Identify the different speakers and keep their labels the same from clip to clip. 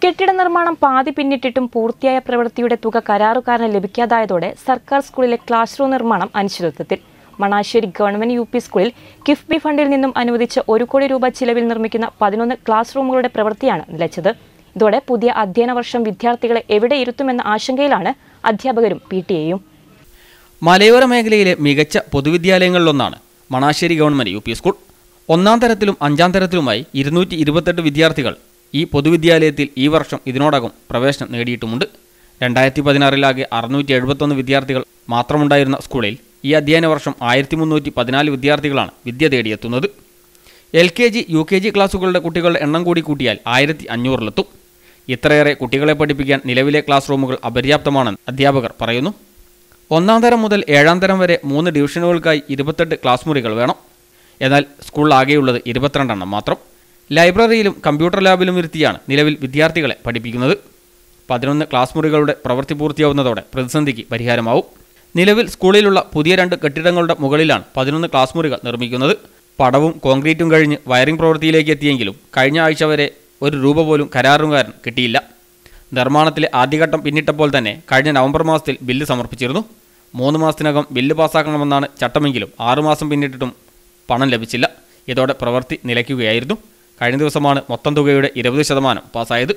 Speaker 1: കെട്ടിട നിർമ്മാണം പാതി പിന്നിട്ടിട്ടും പൂർത്തിയായ പ്രവൃത്തിയുടെ തുക കരാറുകാരന് ലഭിക്കാതായതോടെ സർക്കാർ സ്കൂളിലെ ക്ലാസ് റൂം നിർമ്മാണം അനിശ്ചിതത്വത്തിൽ മണാശ്ശേരി ഗവൺമെന്റ് യു പി സ്കൂളിൽ കിഫ്ബി ഫണ്ടിൽ നിന്നും അനുവദിച്ച ഒരു കോടി രൂപ ചിലവിൽ നിർമ്മിക്കുന്ന പതിനൊന്ന് ക്ലാസ് റൂമുകളുടെ പ്രവൃത്തിയാണ് നിലച്ചത് ഇതോടെ പുതിയ അധ്യയന വർഷം വിദ്യാർത്ഥികളെ എവിടെ ഇരുത്തുമെന്ന ആശങ്കയിലാണ് അധ്യാപകരും പി ടി എയും
Speaker 2: മലയോര മേഖലയിലെ മികച്ച പൊതുവിദ്യാലയങ്ങളിലൊന്നാണ് Manassery government U P school ഒന്നാം തരത്തിലും അഞ്ചാം തരത്തിലുമായി ഇരുന്നൂറ്റി ഇരുപത്തെട്ട് വിദ്യാർത്ഥികൾ ഈ പൊതുവിദ്യാലയത്തിൽ ഈ വർഷം ഇതിനോടകം പ്രവേശനം നേടിയിട്ടുമുണ്ട് രണ്ടായിരത്തി പതിനാറിലാകെ അറുന്നൂറ്റി എഴുപത്തൊന്ന് വിദ്യാർത്ഥികൾ മാത്രമുണ്ടായിരുന്ന സ്കൂളിൽ ഈ അധ്യയന വർഷം ആയിരത്തി മുന്നൂറ്റി പതിനാല് വിദ്യാർത്ഥികളാണ് വിദ്യ തേടിയെത്തുന്നത് L K G U K G ക്ലാസ്സുകളുടെ കുട്ടികളുടെ എണ്ണം കൂടി കൂട്ടിയാൽ ആയിരത്തി അഞ്ഞൂറിലെത്തും ഇത്രയേറെ കുട്ടികളെ പഠിപ്പിക്കാൻ നിലവിലെ ക്ലാസ് റൂമുകൾ അപര്യാപ്തമാണെന്ന് അധ്യാപകർ പറയുന്നു ഒന്നാം തരം മുതൽ ഏഴാം തരം വരെ മൂന്ന് ഡിവിഷനുകൾക്കായി ഇരുപത്തെട്ട് ക്ലാസ് മുറികൾ വേണം എന്നാൽ സ്കൂളിലാകെയുള്ളത് ഇരുപത്തിരണ്ടെണ്ണം മാത്രം ലൈബ്രറിയിലും കമ്പ്യൂട്ടർ ലാബിലും ഇരുത്തിയാണ് നിലവിൽ വിദ്യാർത്ഥികളെ പഠിപ്പിക്കുന്നത് പതിനൊന്ന് ക്ലാസ് മുറികളുടെ പ്രവൃത്തി പൂർത്തിയാവുന്നതോടെ പ്രതിസന്ധിക്ക് പരിഹാരമാവും നിലവിൽ സ്കൂളിലുള്ള പുതിയ രണ്ട് കെട്ടിടങ്ങളുടെ മുകളിലാണ് പതിനൊന്ന് ക്ലാസ് മുറികൾ നിർമ്മിക്കുന്നത് പടവും കോൺക്രീറ്റും കഴിഞ്ഞ് വയറിംഗ് പ്രവൃത്തിയിലേക്ക് എത്തിയെങ്കിലും കഴിഞ്ഞ ആഴ്ച വരെ ഒരു രൂപ പോലും കരാറുകാരൻ കിട്ടിയില്ല നിർമ്മാണത്തിലെ ആദ്യഘട്ടം പിന്നിട്ടപ്പോൾ തന്നെ കഴിഞ്ഞ നവംബർ മാസത്തിൽ ബില്ല് സമർപ്പിച്ചിരുന്നു മൂന്ന് മാസത്തിനകം ബില്ല് പാസ്സാക്കണമെന്നാണ് ചട്ടമെങ്കിലും ആറുമാസം പിന്നിട്ടിട്ടും പണം ലഭിച്ചില്ല ഇതോടെ പ്രവൃത്തി നിലയ്ക്കുകയായിരുന്നു കഴിഞ്ഞ ദിവസമാണ് മൊത്തം തുകയുടെ ഇരുപത് ശതമാനം പാസ്സായത്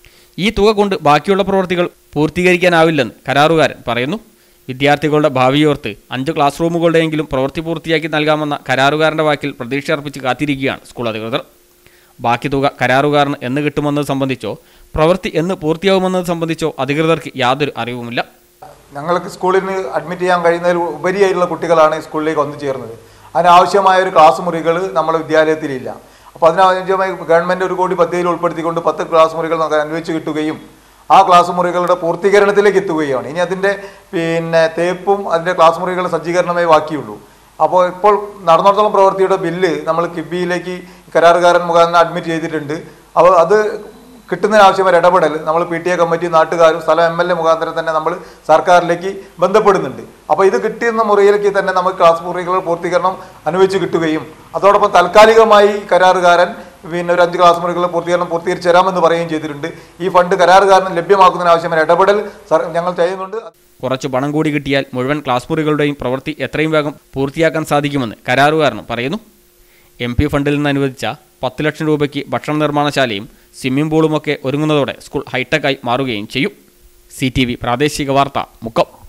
Speaker 2: ഈ തുക കൊണ്ട് ബാക്കിയുള്ള പ്രവൃത്തികൾ പൂർത്തീകരിക്കാനാവില്ലെന്ന് കരാറുകാരൻ പറയുന്നു വിദ്യാർത്ഥികളുടെ ഭാവിയോർത്ത് അഞ്ച് ക്ലാസ് റൂമുകളുടെയെങ്കിലും പ്രവൃത്തി പൂർത്തിയാക്കി നൽകാമെന്ന കരാറുകാരൻ്റെ വാക്കിൽ പ്രതീക്ഷ അർപ്പിച്ച് കാത്തിരിക്കുകയാണ് സ്കൂൾ അധികൃതർ ബാക്കി തുക കരാറുകാരന് എന്ന് കിട്ടുമെന്നത് സംബന്ധിച്ചോ പ്രവൃത്തി എന്ന് പൂർത്തിയാവുമെന്നത് സംബന്ധിച്ചോ അധികൃതർക്ക് യാതൊരു അറിവുമില്ല
Speaker 3: ഞങ്ങൾക്ക് സ്കൂളിന് അഡ്മിറ്റ് ചെയ്യാൻ കഴിയുന്നതിൽ ഉപരിയായിട്ടുള്ള കുട്ടികളാണ് ഈ സ്കൂളിലേക്ക് വന്നു ചേർന്നത് അതിനാവശ്യമായ ഒരു ക്ലാസ് മുറികൾ നമ്മുടെ വിദ്യാലയത്തിലില്ല അപ്പോൾ അതിനാവശ്യമായി ഗവൺമെൻറ് ഒരു കോടി പദ്ധതിയിൽ ഉൾപ്പെടുത്തിക്കൊണ്ട് പത്ത് ക്ലാസ് മുറികൾ നമുക്ക് അനുവദിച്ച് കിട്ടുകയും ആ ക്ലാസ് മുറികളുടെ പൂർത്തീകരണത്തിലേക്ക് എത്തുകയാണ് ഇനി അതിൻ്റെ പിന്നെ തേപ്പും അതിൻ്റെ ക്ലാസ് മുറികളുടെ സജ്ജീകരണമേ ബാക്കിയുള്ളൂ അപ്പോൾ ഇപ്പോൾ നടന്നിടത്തോളം പ്രവൃത്തിയുടെ ബില്ല് നമ്മൾ കിബിയിലേക്ക് കരാറുകാരൻ മുഖാന്തരം അഡ്മിറ്റ് ചെയ്തിട്ടുണ്ട് അപ്പോൾ അത് കിട്ടുന്നതിനാവശ്യമായ ഇടപെടൽ നമ്മൾ പി ടി എ കമ്മിറ്റി നാട്ടുകാരും സ്ഥലം എം എൽ എ മുഖാന്തരം തന്നെ നമ്മൾ സർക്കാരിലേക്ക് ബന്ധപ്പെടുന്നുണ്ട് അപ്പോൾ ഇത് കിട്ടുന്ന മുറിയിലേക്ക് തന്നെ നമുക്ക് ക്ലാസ് മുറികളുടെ പൂർത്തീകരണം അനുവദിച്ച് കിട്ടുകയും അതോടൊപ്പം താൽക്കാലികമായി കരാറുകാരൻ പിന്നെ ഒരു അഞ്ച് ക്ലാസ് മുറികളുടെ പൂർത്തീകരണം പൂർത്തീകരിച്ച് തരാമെന്ന് പറയുകയും ചെയ്തിട്ടുണ്ട് ഈ ഫണ്ട് കരാറുകാരന് ലഭ്യമാക്കുന്നതിനാവശ്യമായ ഇടപെടൽ സർ- ഞങ്ങൾ ചെയ്യുന്നുണ്ട്
Speaker 2: കുറച്ച് പണം കൂടി കിട്ടിയാൽ മുഴുവൻ ക്ലാസ് മുറികളുടെയും പ്രവൃത്തി എത്രയും വേഗം പൂർത്തിയാക്കാൻ സാധിക്കുമെന്ന് കരാറുകാരനും പറയുന്നു എം പി ഫണ്ടിൽ നിന്ന് അനുവദിച്ച പത്ത് ലക്ഷം രൂപയ്ക്ക് ഭക്ഷണ നിർമ്മാണശാലയും സ്വിമ്മിംഗ് പൂളുമൊക്കെ ഒരുങ്ങുന്നതോടെ സ്കൂൾ ഹൈടെക്കായി മാറുകയും ചെയ്യും സി പ്രാദേശിക വാർത്ത മുക്കം